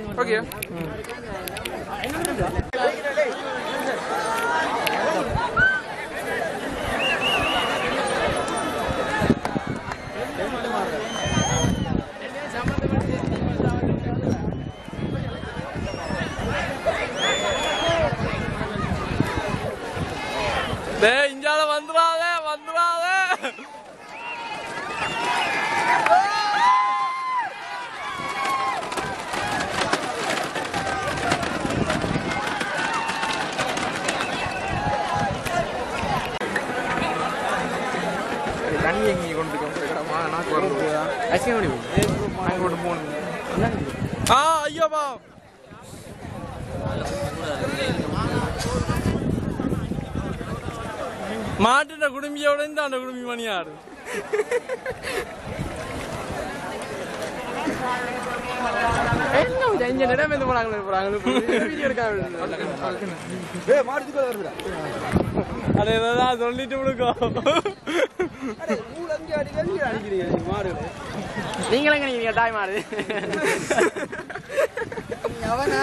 Okay டேய் இஞ்சால வந்துடாத வந்துடாத தண்ணி எங்கே கொண்டு போய் நாக்கு வரது ஐஸ்கிரீம் அங்கே கொண்டு போகணும் ஆ ஐயோப்பா மாட்டின குடும்பியோட இந்த அந்த குடும்பி மணியாடு என்ன இங்க நிடம் வந்து போறாங்க போறாங்க வீடியோ எடுக்க ஏய் மாடுதுக்குள்ள வருதுடா அட ஏதாவது சொல்லிட்டு விடுக்கோ அடே மூணு அஞ்சு அடி வெளிய அடிக்கிறீங்க நீ மாடு நீங்களும் நீங்க டாய் மாடு அவனா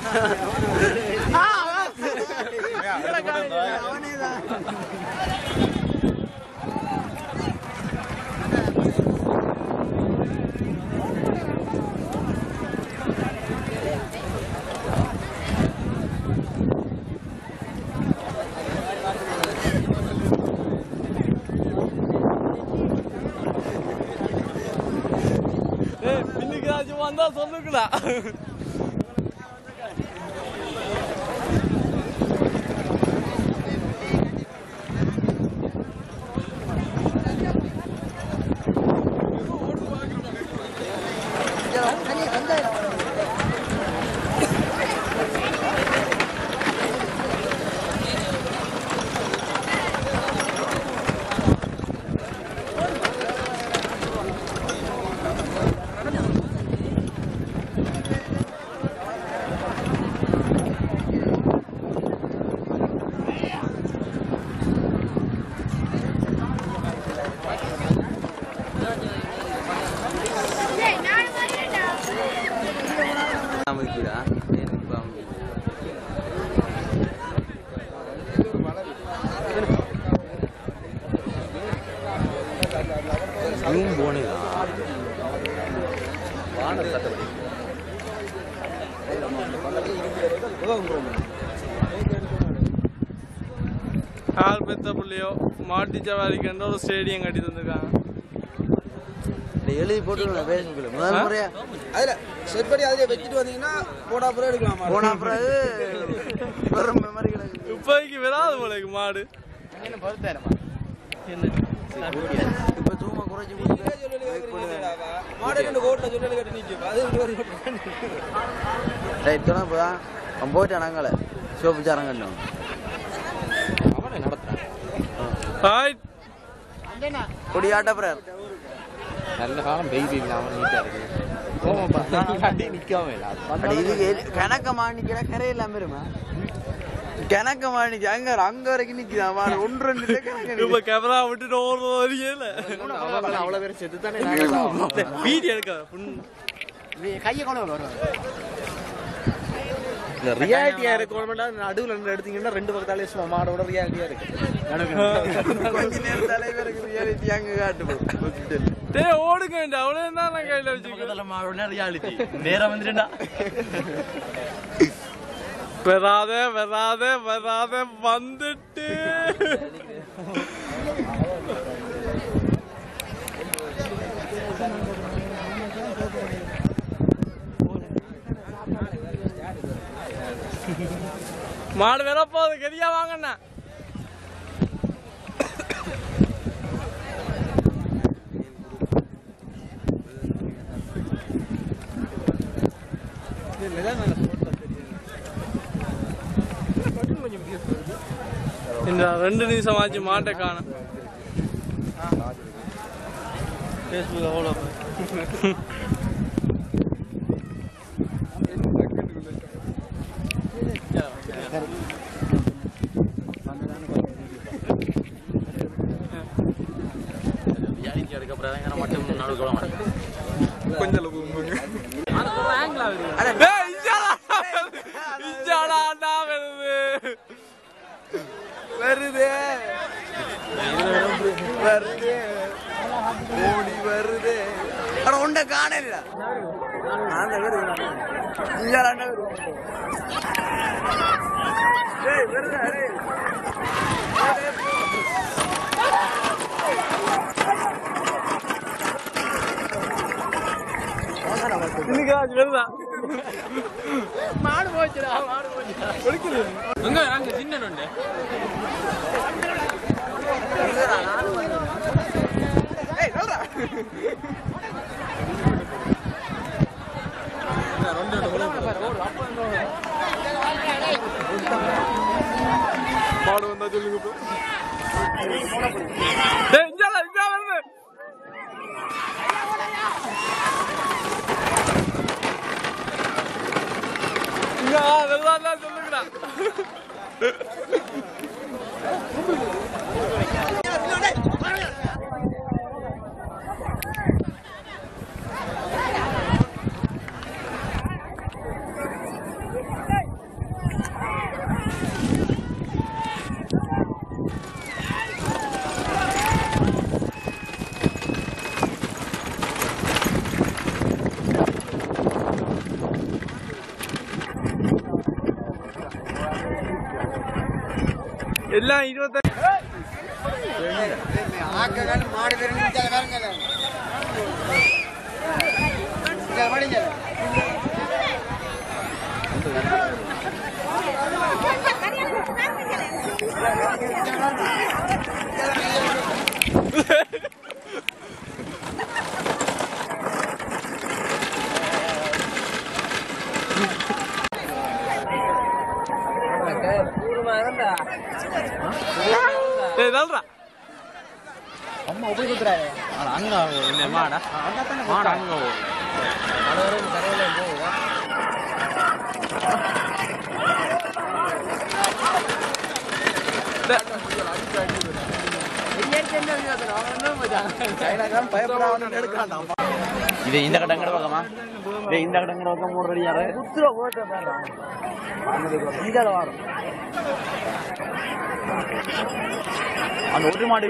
ஏய் பின்னுக்கு ஏதாச்சும் வந்தா சொல்லுங்களா ஆள் பெத்த புள்ளையோ மாட்டி சவாரிக்கு ஒரு ஸ்டேடியம் கட்டி தந்திருக்காங்க எழுதி போட்டு பேசுக்குள்ள முதல் முறையா அதுல செட் பண்ணி அதிலே வச்சுட்டு வந்தீங்கன்னா போடா அப்புறம் எடுக்கலாம் மாடு போன பிறகு வெறும் மெமரி கிடக்கு இப்போதைக்கு விடாது போலக்கு மாடு இப்ப சும்மா குறைச்சி நீங்களே சொல்லி வைக்கிறீங்கடாப்பா. மாடு ரெண்டு கோட்ல சொல்லி கட்டி நிக்கும் அது இப்படி ஒரு ரைட் சொன்னா இப்போதான் அவன் போயிட்டான் நாங்கள சோப்பு சாரங்கன்னு ஹாய் கொடி ஆட்ட பிறர் நல்ல காலம் வெயில் இல்லாம நீட்டா இருக்கு போமாப்பா நிக்காம இல்ல அட இதுக்கு கணக்க மாணிக்கிற கரை இல்லாம இருமா கணக்க மாணிக்கு அங்க அங்க வரைக்கும் நிக்குதான் மாடு ஒன்று ரெண்டு இல்லை கணக்கு இப்ப கேமரா விட்டுட்டு ஓடுறது வரையும் அவ்வளவு பேர் செத்து தானே வீடியோ எடுக்காத புண்- இந்த ரியாலிட்டியா இருக்கணும்னா நடுவுல இருந்து எடுத்தீங்கன்னா ரெண்டு பக்கத்தாலே சும்மா மாடோட ரியாலிட்டியா இருக்கு கொஞ்ச நேரம் தலைவருக்கு ரியாலிட்டி அங்க காட்டு ஹாஸ்பிட்டல் டேய் ஓடுங்க அவ்வளவு தான் நான் கையில வச்சுக்கோ மாடோட ரியாலிட்டி நேரம் வந்துட்டா வராத வராத வராத வந்துட்டு மாடு வர போகுது கரியா வாங்கண்ணா இந்த ரெண்டு நிமிஷம் ஆச்சு மாட்டை காணும் ரியாலிட்டி எடுக்க போறாங்க மட்டும் நடுவுல கொஞ்சம் ஏய் வாங்கிடா அந்த பேர் இங்க ரெண்டு பேர் டேய் வருடா டேய் மாடு போச்சுடா மாடு போச்சுடா ஒழிக்குது அங்க அங்க சின்ன நொண்டு ஏய் சொல்றா மாடு வந்தா சொல்லுங்க இப்போ டேய் இஞ்சால இஞ்சா வருது இங்க வெள்ளாடலாம் சொல்லுங்கடா எல்லாம் இருபத்தி ஆக்கங்கள் மாடு பேர் நிச்சல வேறங்கல இங்க படிங்க டேய் தல்றா அங்க இந்த மாடா மாடு அங்க இது இந்த கட்டங்கட பக்கமா டேய் இந்த கட்டங்கட பக்கம் மூணு ரெடி யாரு அந்த ஒரு மாடு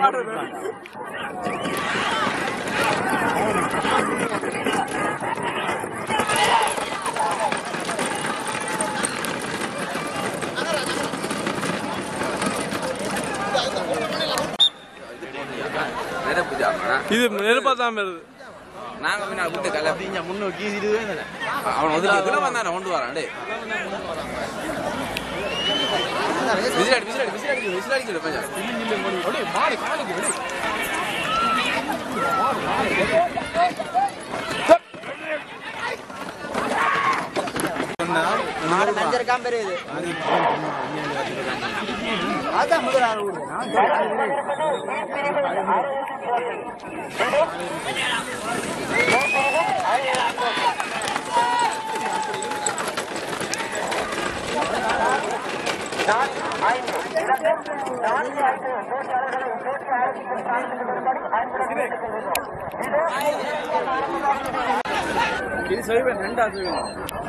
இது நெருப்பா தான் வருது நாங்க பின்ன விட்டு கல்ல இங்க முன்னோக்கி இதுவே தானே அவன் வந்து இதுல வந்தானே கொண்டு வரான் டேய் விசிலாடி விசிலாடி விசிலாடி விசிலாடி சொல்லு கொஞ்சம் மாடு நஞ்சிருக்காம பெரியது அதான் முதல் ஆள் ஊரு இது சொல்லுவேன் ரெண்டா சொல்லுவேன்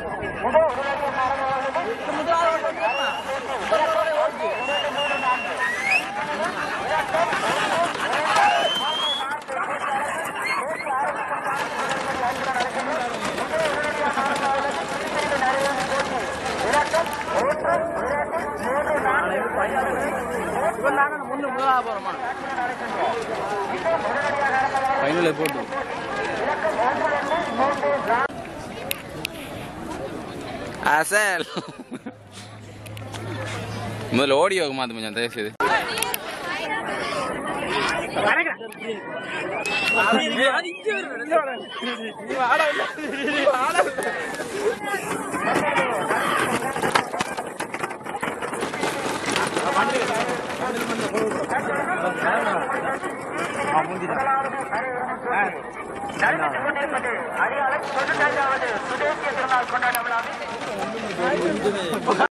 முன்னு முதலாக போறோமா ஃபைனல் போட்டு அசல் முதல்ல ஓடி ಹೋಗಿ ಮಾತು ಮುಂಜಾನೆ ದಯವಿಟ್ಟು